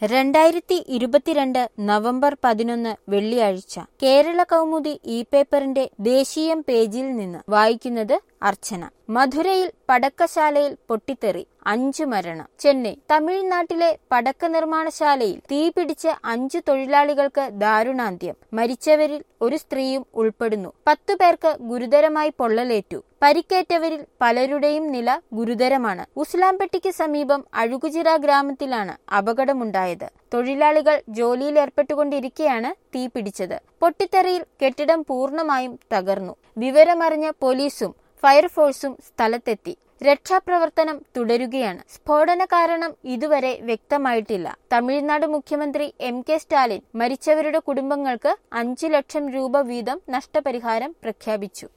രണ്ടായിരത്തി ഇരുപത്തിരണ്ട് നവംബർ പതിനൊന്ന് വെള്ളിയാഴ്ച കേരള കൗമുദി ഇ പേപ്പറിന്റെ ദേശീയം പേജിൽ നിന്ന് വായിക്കുന്നത് അർച്ചന മധുരയിൽ പടക്കശാലയിൽ പൊട്ടിത്തെറി അഞ്ചു മരണം ചെന്നൈ തമിഴ്നാട്ടിലെ പടക്ക നിർമ്മാണശാലയിൽ തീപിടിച്ച് അഞ്ചു തൊഴിലാളികൾക്ക് ദാരുണാന്ത്യം മരിച്ചവരിൽ ഒരു സ്ത്രീയും ഉൾപ്പെടുന്നു പത്തു പേർക്ക് ഗുരുതരമായി പൊള്ളലേറ്റു പരിക്കേറ്റവരിൽ പലരുടെയും നില ഗുരുതരമാണ് ഉസ്ലാംപെട്ടിക്ക് സമീപം അഴുകുചിറ ഗ്രാമത്തിലാണ് അപകടമുണ്ടായത് തൊഴിലാളികൾ ജോലിയിൽ ഏർപ്പെട്ടുകൊണ്ടിരിക്കെയാണ് തീ പിടിച്ചത് പൊട്ടിത്തെറിയിൽ കെട്ടിടം പൂർണ്ണമായും തകർന്നു വിവരമറിഞ്ഞ പോലീസും ഫയർഫോഴ്സും സ്ഥലത്തെത്തി രക്ഷാപ്രവർത്തനം തുടരുകയാണ് സ്ഫോടന കാരണം ഇതുവരെ വ്യക്തമായിട്ടില്ല തമിഴ്നാട് മുഖ്യമന്ത്രി എം കെ സ്റ്റാലിൻ മരിച്ചവരുടെ കുടുംബങ്ങൾക്ക് അഞ്ചു ലക്ഷം രൂപ വീതം നഷ്ടപരിഹാരം പ്രഖ്യാപിച്ചു